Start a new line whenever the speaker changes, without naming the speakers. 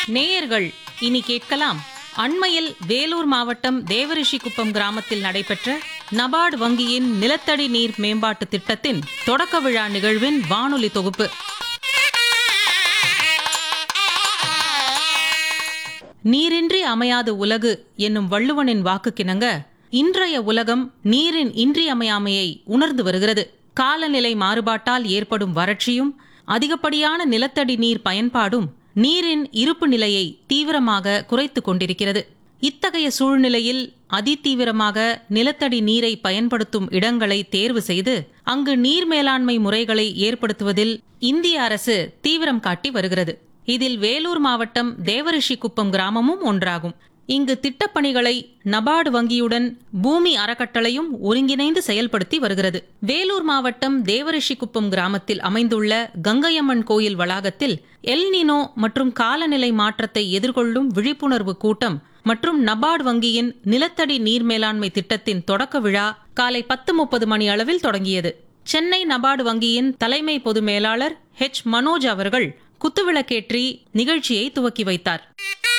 நேயர்கள் இனி கேட்கலாம் அண்மையில் வேலூர் மாவட்டம் தேவரிஷிகுப்பம் கிராமத்தில் நடைபெற்ற நபார்டு வங்கியின் நிலத்தடி நீர் மேம்பாட்டு திட்டத்தின் தொடக்க விழா நிகழ்வின் வானொலி தொகுப்பு நீரின்றி அமையாது உலகு என்னும் வள்ளுவனின் வாக்குக்கிணங்க இன்றைய உலகம் நீரின் இன்றியமையாமையை உணர்ந்து வருகிறது காலநிலை மாறுபாட்டால் ஏற்படும் வறட்சியும் அதிகப்படியான நிலத்தடி நீர் பயன்பாடும் நீரின் இருப்பு நிலையை தீவிரமாக குறைத்துக் கொண்டிருக்கிறது இத்தகைய சூழ்நிலையில் அதிதீவிரமாக நிலத்தடி நீரை பயன்படுத்தும் இடங்களை தேர்வு செய்து அங்கு நீர் மேலாண்மை முறைகளை ஏற்படுத்துவதில் இந்திய அரசு தீவிரம் காட்டி வருகிறது இதில் வேலூர் மாவட்டம் தேவரிஷிகுப்பம் கிராமமும் ஒன்றாகும் இங்கு திட்டப்பணிகளை நபார்டு வங்கியுடன் பூமி அறக்கட்டளையும் ஒருங்கிணைந்து செயல்படுத்தி வருகிறது வேலூர் மாவட்டம் தேவரிஷிகுப்பம் கிராமத்தில் அமைந்துள்ள கங்கையம்மன் கோயில் வளாகத்தில் எல்னினோ மற்றும் காலநிலை மாற்றத்தை எதிர்கொள்ளும் விழிப்புணர்வு கூட்டம் மற்றும் நபார்டு வங்கியின் நிலத்தடி நீர் மேலாண்மை திட்டத்தின் தொடக்க விழா காலை பத்து முப்பது மணி அளவில் தொடங்கியது சென்னை நபார்டு வங்கியின் தலைமை பொது மேலாளர் ஹெச் மனோஜ் அவர்கள் குத்துவிளக்கேற்றி நிகழ்ச்சியை துவக்கி வைத்தார்